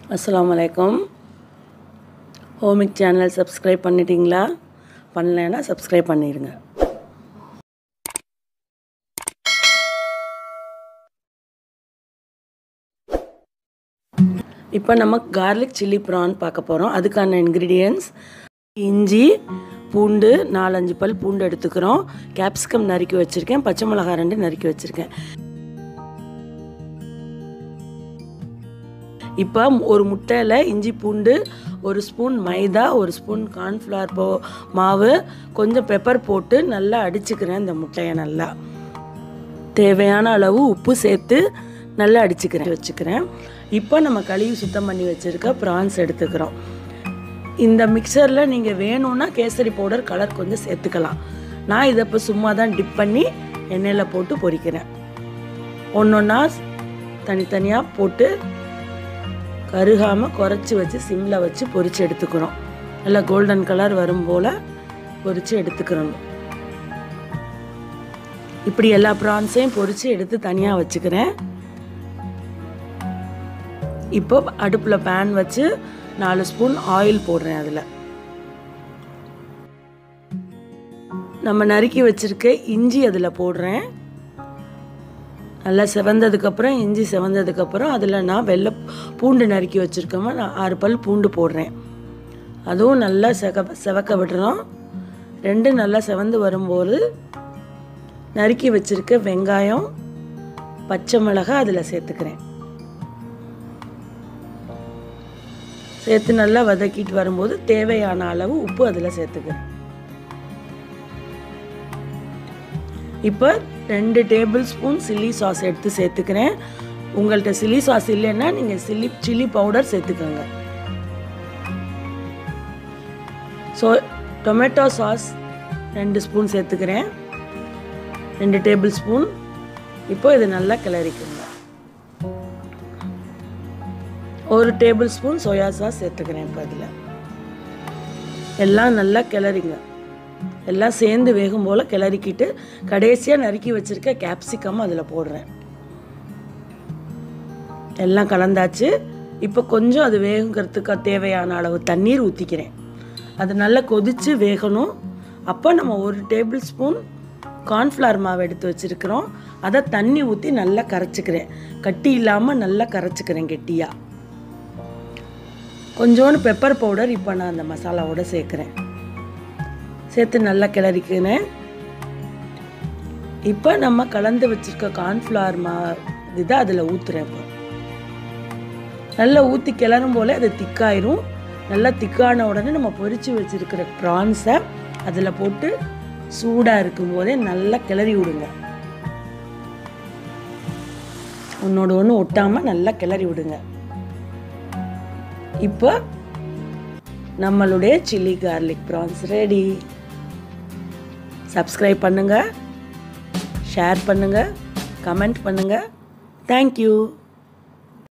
அஸ்ஸலாமு அலைக்கும் ஹோமிக் channel subscribe பண்ணிட்டீங்களா பண்ணலைன்னா சப்ஸ்கிரைப் பண்ணிடுங்க இப்போ நம்ம கார்லிக் சில்லி ப்ரான் பார்க்க போகிறோம் அதுக்கான இன்க்ரீடியன்ஸ் இஞ்சி பூண்டு நாலஞ்சு பல் பூண்டு எடுத்துக்கிறோம் கேப்சிகம் நறுக்கி வச்சுருக்கேன் பச்சை மிளகாய் ரெண்டு நறுக்கி வச்சுருக்கேன் இப்போ ஒரு முட்டையில் இஞ்சி பூண்டு ஒரு ஸ்பூன் மைதா ஒரு ஸ்பூன் கார்ன்ஃப்ளவர் போ மாவு கொஞ்சம் பெப்பர் போட்டு நல்லா அடிச்சுக்கிறேன் இந்த முட்டையை நல்லா தேவையான அளவு உப்பு சேர்த்து நல்லா அடிச்சுக்கிறேன் வச்சுக்கிறேன் இப்போ நம்ம கழுவி சுத்தம் பண்ணி வச்சுருக்க ப்ரான்ஸ் எடுத்துக்கிறோம் இந்த மிக்சரில் நீங்கள் வேணும்னா கேசரி பவுடர் கலர் கொஞ்சம் சேர்த்துக்கலாம் நான் இதை இப்போ சும்மா தான் டிப் பண்ணி எண்ணெயில் போட்டு பொரிக்கிறேன் ஒன்று ஒன்றா தனித்தனியாக போட்டு கருகாமல் குறைச்சி வச்சு சிம்மில் வச்சு பொரித்து எடுத்துக்கிறோம் நல்லா கோல்டன் கலர் வரும் போல் பொரித்து எடுத்துக்கிறோம் இப்படி எல்லா ப்ரான்ஸையும் பொரித்து எடுத்து தனியாக வச்சுக்கிறேன் இப்போ அடுப்பில் பேன் வச்சு நாலு ஸ்பூன் ஆயில் போடுறேன் அதில் நம்ம நறுக்கி வச்சுருக்க இஞ்சி அதில் போடுறேன் நல்லா செவந்ததுக்கப்புறம் இஞ்சி செவந்ததுக்கப்புறம் அதில் நான் வெள்ளை பூண்டு நறுக்கி வச்சுருக்கோமா நான் ஆறு பல் பூண்டு போடுறேன் அதுவும் நல்லா செக செவக்க விடுறோம் ரெண்டு நல்லா செவந்து வரும்போது நறுக்கி வச்சுருக்க வெங்காயம் பச்சை மிளகாய் அதில் சேர்த்துக்கிறேன் சேர்த்து நல்லா வதக்கிட்டு வரும்போது தேவையான அளவு உப்பு அதில் சேர்த்துக்கிறேன் இப்போ ரெண்டு டேபிள் ஸ்பூன் சில்லி சாஸ் எடுத்து சேர்த்துக்கிறேன் உங்கள்கிட்ட சில்லி சாஸ் இல்லைன்னா நீங்கள் சில்லி சில்லி பவுடர் சேர்த்துக்கோங்க ஸோ டொமேட்டோ சாஸ் ரெண்டு ஸ்பூன் சேர்த்துக்கிறேன் ரெண்டு டேபிள் ஸ்பூன் இப்போ இது நல்லா கிளறிக்குங்க ஒரு டேபிள் ஸ்பூன் சோயா சாஸ் சேர்த்துக்கிறேன் இப்போ அதில் எல்லாம் நல்லா கிளறிங்க எல்லாம் சேர்ந்து வேகும் போல் கிளறிக்கிட்டு கடைசியாக நறுக்கி வச்சுருக்க கேப்சிகம் அதில் போடுறேன் எல்லாம் கலந்தாச்சு இப்போ கொஞ்சம் அது வேகுங்கிறதுக்கு தேவையான அளவு தண்ணீர் ஊற்றிக்கிறேன் அது நல்லா கொதித்து வேகணும் அப்போ நம்ம ஒரு டேபிள் ஸ்பூன் கார்ன்ஃப்ளவர் மாவு எடுத்து வச்சுருக்கிறோம் அதை தண்ணி ஊற்றி நல்லா கரைச்சிக்கிறேன் கட்டி இல்லாமல் நல்லா கரைச்சிக்கிறேன் கெட்டியாக கொஞ்சோண்டு பெப்பர் பவுடர் இப்போ நான் அந்த மசாலாவோட சேர்க்குறேன் சேர்த்து நல்லா கிளறிக்கினேன் இப்போ நம்ம கலந்து வச்சுருக்க கார்ன்ஃப்ளவர் மா இதை அதில் ஊற்றுறேன் இப்போ நல்லா ஊற்றி கிளறும் போல் அது திக்காயிரும் நல்லா திக்கான உடனே நம்ம பொரித்து வச்சுருக்கிற ப்ரான்ஸை அதில் போட்டு சூடாக இருக்கும் போதே நல்லா கிளறி விடுங்க ஒன்றோட ஒன்று ஒட்டாமல் நல்லா கிளறி விடுங்க இப்போ நம்மளுடைய chilli garlic prawns ready subscribe பண்ணுங்கள் ஷேர் பண்ணுங்கள் கமெண்ட் பண்ணுங்கள் தேங்க்யூ